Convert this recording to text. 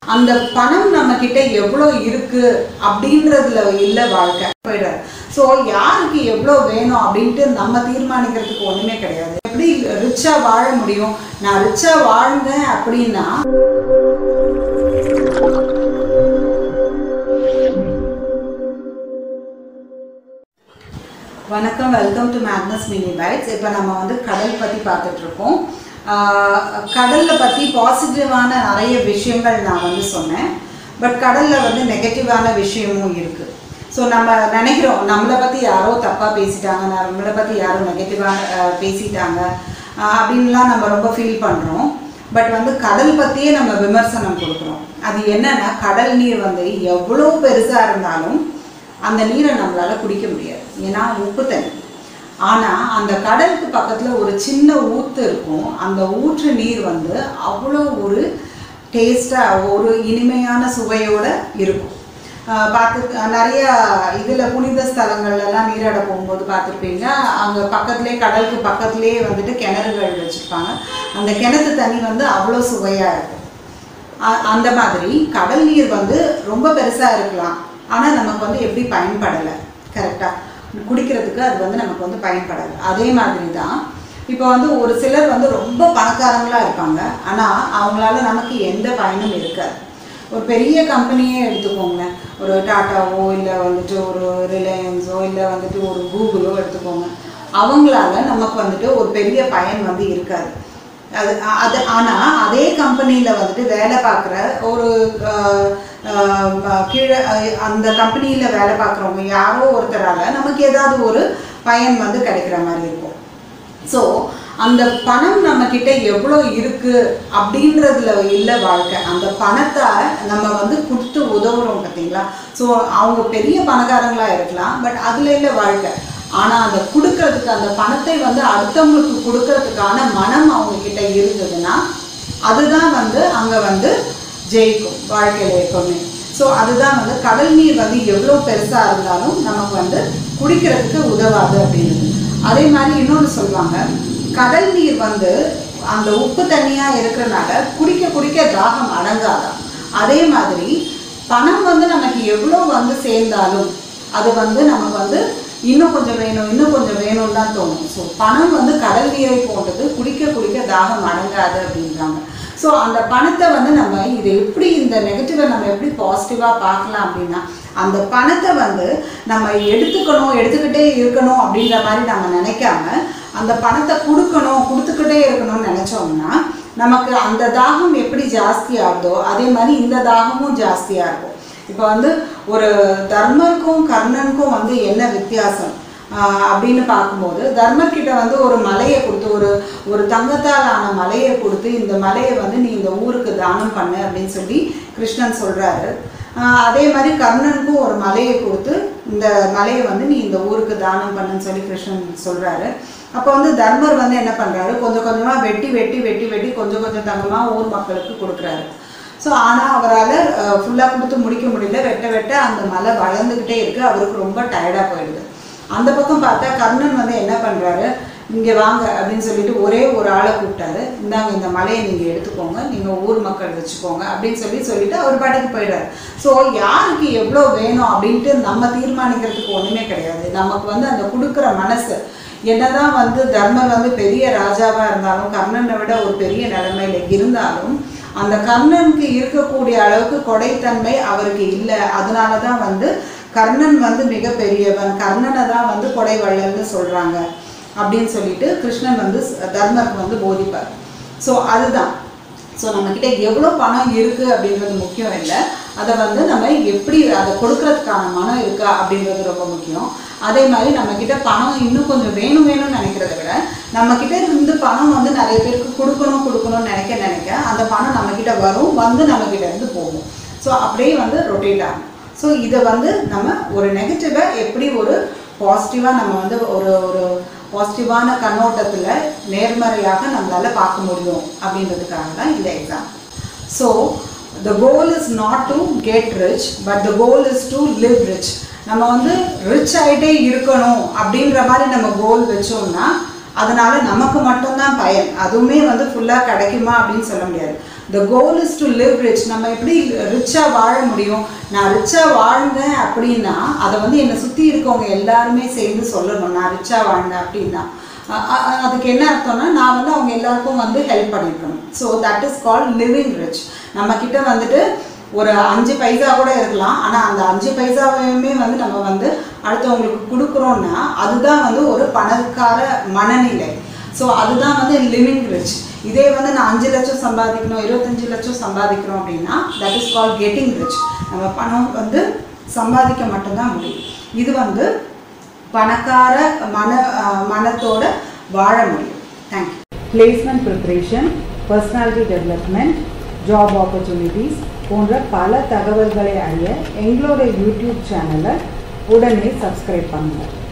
அந்த பணம் நம்ம கிட்ட எவ்வளோ இருக்கு அப்படின்றதுல இல்ல வாழ்க்கை போயிடுறாரு ஸோ யாருக்கு எவ்வளோ வேணும் அப்படின்ட்டு நம்ம தீர்மானிக்கிறதுக்கு ஒண்ணுமே கிடையாது எப்படி ரிச்சா வாழ முடியும் நான் ரிச்சா வாழ்ந்தேன் அப்படின்னா வணக்கம் welcome to Magnus mini bites இப்போ நம்ம வந்து கடல் பற்றி பார்த்துட்டு இருக்கோம் கடலில் பற்றி பாசிட்டிவான நிறைய விஷயங்கள் நான் வந்து சொன்னேன் பட் கடலில் வந்து நெகட்டிவான விஷயமும் இருக்குது ஸோ நம்ம நினைக்கிறோம் நம்மளை பற்றி யாரோ தப்பாக பேசிட்டாங்க நம்மளை பற்றி யாரோ நெகட்டிவாக பேசிட்டாங்க ஆஹ் அப்படின்லாம் நம்ம ரொம்ப ஃபீல் பண்ணுறோம் பட் வந்து கடல் பற்றியே நம்ம விமர்சனம் கொடுக்குறோம் அது என்னன்னா கடல் நீர் வந்து எவ்வளோ பெருசாக இருந்தாலும் அந்த நீரை நம்மளால குடிக்க முடியாது ஏன்னா உப்பு தண்ணி ஆனா அந்த கடலுக்கு பக்கத்துல ஒரு சின்ன ஊத்து இருக்கும் அந்த ஊற்று நீர் வந்து அவ்வளோ ஒரு டேஸ்டா ஒரு இனிமையான சுவையோட இருக்கும் ஆஹ் பார்த்து நிறைய இதுல புனித ஸ்தலங்கள்ல எல்லாம் நீராட போகும்போது பார்த்துருப்பீங்க அங்க பக்கத்துலேயே கடலுக்கு பக்கத்துலேயே வந்துட்டு கிணறுகள் வச்சிருப்பாங்க அந்த கிணத்து தண்ணி வந்து அவ்வளோ சுவையா இருக்கும் அ- அந்த மாதிரி கடல் நீர் வந்து ரொம்ப பெருசா இருக்கலாம் ஆனா நமக்கு வந்து எப்படி பயன்படலை கரெக்டா குடிக்கிறதுக்கு அது வந்து நமக்கு வந்து பயன்படாது அதே மாதிரி தான் இப்போ வந்து ஒரு சிலர் வந்து ரொம்ப பணக்காரங்களா இருப்பாங்க ஆனா அவங்களால நமக்கு எந்த பயனும் இருக்காது ஒரு பெரிய கம்பெனியே எடுத்துக்கோங்களேன் ஒரு டாட்டாவோ இல்லை வந்துட்டு ஒரு ரிலையன்ஸோ இல்லை வந்துட்டு ஒரு கூகுளோ எடுத்துக்கோங்க அவங்களால நமக்கு வந்துட்டு ஒரு பெரிய பயன் வந்து இருக்காது அது அது ஆனால் அதே கம்பெனியில் வந்துட்டு வேலை பார்க்குற ஒரு அஹ், அஹ், கீழே அஹ், அந்த கம்பெனியில் வேலை பார்க்குறவங்க யாரோ ஒருத்தரால நமக்கு ஏதாவது ஒரு பயன் வந்து கிடைக்கிற மாதிரி இருக்கும் ஸோ அந்த பணம் நம்ம கிட்ட எவ்வளோ இருக்கு அப்படின்றதுல இல்லை வாழ்க்கை அந்த பணத்தை நம்ம வந்து கொடுத்து உதவுறோம் பார்த்தீங்களா ஸோ அவங்க பெரிய பணக்காரங்களா இருக்கலாம் பட் அதுல இல்லை வாழ்க்கை ஆனா அந்த கொடுக்கறதுக்கு அந்த பணத்தை வந்து அடுத்தவங்களுக்கு கொடுக்கறதுக்கான மனம் அவங்க கிட்ட இருந்ததுன்னா அதுதான் வந்து அங்க வந்து ஜெயிக்கும் வாழ்க்கையில எப்பவுமே ஸோ அதுதான் வந்து கடல் நீர் வந்து எவ்வளோ பெருசா இருந்தாலும் நமக்கு வந்து குடிக்கிறதுக்கு உதவாது அப்படின்றது அதே மாதிரி இன்னொன்று சொல்லுவாங்க கடல் நீர் வந்து அந்த உப்பு தண்ணியா இருக்கிறனால குடிக்க குடிக்க தாகம் அடங்காதாம் அதே மாதிரி பணம் வந்து நமக்கு எவ்வளோ வந்து சேர்ந்தாலும் அது வந்து நமக்கு வந்து இன்னும் கொஞ்சம் வேணும் இன்னும் கொஞ்சம் வேணும்னு தான் தோணும் ஸோ பணம் வந்து கடல் நீரை போன்றது குடிக்க குடிக்க தாகம் அடங்காது அப்படின்றாங்க ஸோ அந்த பணத்தை வந்து நம்ம இதை எப்படி இந்த நெகட்டிவை நம்ம எப்படி பாசிட்டிவாக பார்க்கலாம் அப்படின்னா அந்த பணத்தை வந்து நம்ம எடுத்துக்கணும் எடுத்துக்கிட்டே இருக்கணும் அப்படின்ற மாதிரி நம்ம நினைக்காம அந்த பணத்தை கொடுக்கணும் கொடுத்துக்கிட்டே இருக்கணும்னு நினைச்சோம்னா நமக்கு அந்த தாகம் எப்படி ஜாஸ்தி ஆகுதோ அதே மாதிரி இந்த தாகமும் ஜாஸ்தியாக இருக்கும் இப்போ வந்து ஒரு தர்மருக்கும் கர்ணனுக்கும் வந்து என்ன வித்தியாசம் ஆஹ் அப்படின்னு பார்க்கும்போது தர்மர் கிட்ட வந்து ஒரு மலையை கொடுத்து ஒரு ஒரு தங்கத்தால் ஆன மலையை கொடுத்து இந்த மலையை வந்து நீ இந்த ஊருக்கு தானம் பண்ணு அப்படின்னு சொல்லி கிருஷ்ணன் சொல்றாரு ஆஹ் அதே மாதிரி கர்ணனுக்கும் ஒரு மலையை கொடுத்து இந்த மலையை வந்து நீ இந்த ஊருக்கு தானம் பண்ணுன்னு சொல்லி கிருஷ்ணன் சொல்றாரு அப்போ வந்து தர்மர் வந்து என்ன பண்றாரு கொஞ்சம் கொஞ்சமா வெட்டி வெட்டி வெட்டி வெட்டி கொஞ்சம் கொஞ்சம் தங்கமா ஊர் மக்களுக்கு கொடுக்குறாரு ஸோ ஆனால் அவரால் ஃபுல்லாக கொடுத்து முடிக்க முடியல வெட்ட வெட்ட அந்த மலை வளர்ந்துக்கிட்டே இருக்கு அவருக்கு ரொம்ப டயர்டாக போயிடுது அந்த பக்கம் பார்த்தா கர்ணன் வந்து என்ன பண்ணுறாரு இங்கே வாங்க அப்படின்னு சொல்லிட்டு ஒரே ஒரு ஆளை கூப்பிட்டாரு இந்தாங்க இந்த மலையை நீங்கள் எடுத்துக்கோங்க நீங்கள் ஊர் மக்கள் வச்சுக்கோங்க அப்படின்னு சொல்லி சொல்லிட்டு அவர் பாட்டுக்கு போயிடுறாரு ஸோ யாருக்கு எவ்வளோ வேணும் அப்படின்ட்டு நம்ம தீர்மானிக்கிறதுக்கு ஒன்றுமே கிடையாது நமக்கு வந்து அந்த கொடுக்குற மனசு என்னதான் வந்து தர்மர் வந்து பெரிய ராஜாவா இருந்தாலும் கர்ணனை விட ஒரு பெரிய நிலைமையில இருந்தாலும் அந்த கர்ணனுக்கு இருக்கக்கூடிய அளவுக்கு கொடைத்தன்மை அவருக்கு இல்லை அதனால தான் வந்து கர்ணன் வந்து மிக பெரியவன் கர்ணனை தான் வந்து கொடை வள்ளல்னு சொல்றாங்க அப்படின்னு சொல்லிட்டு கிருஷ்ணன் வந்து தர்மருக்கு வந்து போதிப்பார் ஸோ அதுதான் ஸோ நம்மக்கிட்ட எவ்வளோ பணம் இருக்குது அப்படின்றது முக்கியம் இல்லை அதை வந்து நம்ம எப்படி அதை கொடுக்கறதுக்கான மனம் இருக்கா அப்படின்றது ரொம்ப முக்கியம் அதே மாதிரி நம்மக்கிட்ட பணம் இன்னும் கொஞ்சம் வேணும் வேணும்னு நினைக்கிறத விட நம்மக்கிட்ட இருந்து பணம் வந்து நிறைய பேருக்கு கொடுக்கணும் கொடுக்கணும்னு நினைக்க நினைக்க அந்த பணம் நம்மக்கிட்ட வரும் வந்து நம்மக்கிட்ட இருந்து போகும் ஸோ அப்படியே வந்து ரொட்டேட் ஆகும் ஸோ இதை வந்து நம்ம ஒரு நெகட்டிவை எப்படி ஒரு பாசிட்டிவாக நம்ம வந்து ஒரு ஒரு பாசிட்டிவான கண்ணோட்டத்தில் நேர்மறையாக நம்மளால பார்க்க முடியும் அப்படின்றதுக்காக தான் இந்த exam so the goal is not to get rich but the goal is to live rich நம்ம வந்து ரிச் ஆகிட்டே இருக்கணும் அப்படின்ற மாதிரி நம்ம கோல் வச்சோம்னா அதனால நமக்கு மட்டும்தான் பயன் அதுவுமே வந்து ஃபுல்லாக கிடைக்குமா அப்படின்னு சொல்ல முடியாது the goal is to live rich நம்ம எப்படி ரிச்சாக வாழ முடியும் நான் ரிச்சாக வாழ்ந்தேன் அப்படின்னா அதை வந்து என்னை சுற்றி இருக்கவங்க எல்லாருமே சேர்ந்து சொல்லணும் நான் ரிச்சாக வாழ்ந்தேன் அப்படின்னா அ- அ- அதுக்கு என்ன அர்த்தம்னா நான் வந்து அவங்க எல்லாருக்கும் வந்து ஹெல்ப் பண்ணியிருக்கணும் so that is goal living rich நம்ம கிட்ட வந்துட்டு ஒரு அஞ்சு பைசா கூட இருக்கலாம் ஆனால் அந்த அஞ்சு பைசாவையுமே வந்து நம்ம வந்து அடுத்தவங்களுக்கு கொடுக்குறோன்னா அதுதான் வந்து ஒரு பணக்கார மனநிலை ஸோ அதுதான் வந்து லிவிங் ரிச் இதே வந்து நான் அஞ்சு லட்சம் சம்பாதிக்கணும் இருபத்தஞ்சு லட்சம் சம்பாதிக்கிறோம் அப்படின்னா that is goal getting rich நம்ம பணம் வந்து சம்பாதிக்க மட்டும்தான் முடியும் இது வந்து பணக்கார மன அஹ், மனத்தோட வாழ முடியும் thank you placement preparation personality development job opportunities போன்ற பல தகவல்களை அறிய எங்களோட யூடியூப் சேனலை உடனே சப்ஸ்கிரைப் பண்ணுங்கள்